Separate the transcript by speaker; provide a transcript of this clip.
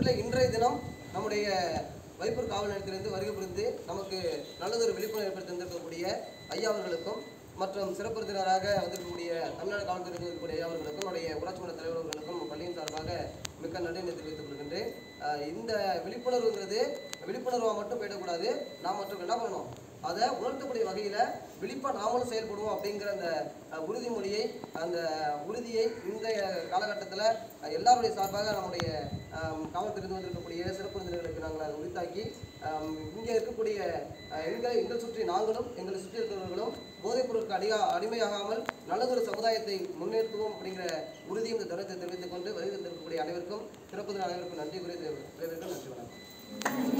Speaker 1: அடிப்படையில் இன்றைய தினம் நம்முடைய வைப்பூர் காவல் நிலையத்திலிருந்து வருகை புரிந்து நமக்கு நல்லதொரு விழிப்புணர்வு ஏற்படுத்தி தந்திருக்கக்கூடிய ஐயா அவர்களுக்கும் மற்றும் சிறப்பு விருந்தினராக வந்திருக்கக்கூடிய தமிழ்நாடு காவல்துறை இருக்கக்கூடிய ஐயா அவர்களுக்கும் நம்முடைய ஊராட்சி மன்ற தலைவர் அவர்களுக்கும் நம்ம பள்ளியின் சார்பாக மிக்க நன்றி தெரிவித்துக் கொள்கின்றேன் அஹ் இந்த விழிப்புணர்வுங்கிறது விழிப்புணர்வாக மட்டும் போயிடக்கூடாது நாம் மற்றும் என்ன பண்ணணும் அதை உணர்த்தக்கூடிய வகையில் விழிப்பாக நாமளும் செயல்படுவோம் அப்படிங்கிற அந்த அஹ், உறுதிமொழியை அந்த உறுதியை இந்த காலகட்டத்தில் எல்லாருடைய சார்பாக நம்முடைய ஆம், காவல்துறையிலிருந்து வந்திருக்கக்கூடிய சிறப்பு விருந்தினர்களுக்கு நாங்கள் அதை உரித்தாக்கி இங்கே இருக்கக்கூடிய அஹ், எங்களை எங்கள் சுற்றி நாங்களும் எங்களை சுற்றி இருக்கிறவர்களும் போதைப் பொருட்களுக்கு அடியா அடிமையாகாமல் நல்லதொரு சமுதாயத்தை முன்னேற்றுவோம் அப்படிங்கிற உறுதியும் இந்த தருணத்தை தெரிவித்துக் கொண்டு வருகை தந்திருக்கக்கூடிய அனைவருக்கும் சிறப்பு விருந்தினர் அனைவருக்கும் நன்றி குறித்து விரைவிற்கு நன்றி வணக்கம்